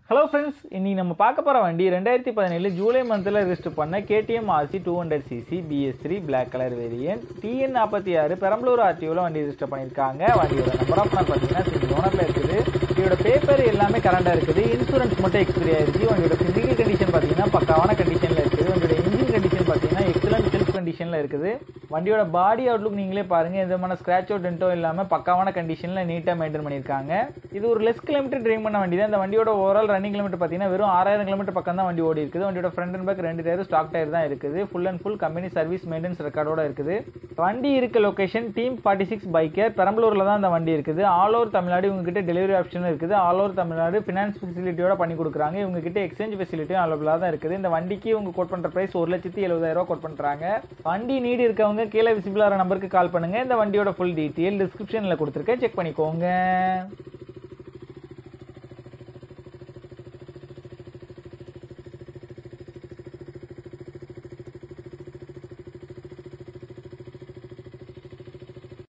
hello friends இன்னைக்கு நம்ம பார்க்க போகிற வண்டி ரெண்டாயிரத்தி பதினேழு ஜூலை மந்தில் ரிஜிஸ்டர் பண்ண KTM RC two hundred CC BS three black colour variant TN நாற்பத்தி ஆறு பெரம்பலூர் ஆர்டிஓவில் வண்டி ரிஜிஸ்டர் பண்ணியிருக்காங்க வண்டியோட நம்பர் ஆஃப் நான் பார்த்தீங்கன்னா சிங்கிள் ஓனரில் இருக்குது இதோட பேப்பர் எல்லாமே கரண்டாக இருக்குது இன்சூரன்ஸ் மட்டும் எக்ஸ்பிரி ஆயிடுச்சு வண்டியோட ஃபிசிக்கல் கண்டிஷன் பார்த்தீங்கன்னா பக்காவான கண்டிஷனில் இருக்குது வண்டியோட இன்ஜின் கண்டிஷன் பார்த்தீங்கன்னா எக்ஸலன்ட் செல்ஃப் கண்டிஷனில் இருக்குது வண்டியோட பாடி அவுட்லுக் நீங்களே பாருங்கள் எந்த விதமான ஸ்க்ராட்ச் அவுட் டென்ட்டோ இல்லாமல் பக்காவான கண்டிஷனில் நீட்டாக மெயின்டைன் பண்ணியிருக்காங்க இது ஒரு லெஸ் கிலோமீட்டர் ட்ரைவ் பண்ண வண்டி தான் இந்த வண்டியோட ஓவரால் ரன்னிங் கிலோமீட்டர் பார்த்தீங்கன்னா வெறும் ஆறாயிரம் கிலோமீட்டர் பக்கம் தான் வண்டி ஓடி இருக்குது வண்டியோட ஃப்ரண்ட் அண்ட் பேக் ரெண்டு டயர் ஸ்டாக் டயர் தான் இருக்குது full and full company service maintenance ரெக்கார்டோட இருக்குது வண்டி இருக்க location team forty six biker பெரம்பலூரில் தான் இந்த வண்டி இருக்குது ஆல் ஓவர் தமிழ்நாடு இவங்ககிட்ட டெலிவரி ஆப்ஷனும் இருக்குது ஆல் ஓவர் தமிழ்நாடு ஃபினான்ஸ் ஃபெசிலிட்டியோட பண்ணி கொடுக்குறாங்க இவங்ககிட்ட எக்ஸ்சேஞ்ச் ஃபெசிலிட்டியும் அவைலபிளாக தான் இருக்குது இந்த வண்டிக்கு இவங்க கோட் பண்ணுற ப்ரைஸ் ஒரு லட்சத்தி எழுபதாயிரம் ரூபா கோட் பண்ணுறாங்க வண்டி நீடு இருக்கவங்க கீழே விசிபிளாகிற நம்பருக்கு கால் பண்ணுங்கள் இந்த வண்டியோட ஃபுல் டீட்டெயில் டிஸ்கிரிப்ஷனில் கொடுத்துருக்கேன் செக் பண்ணிக்கோங்க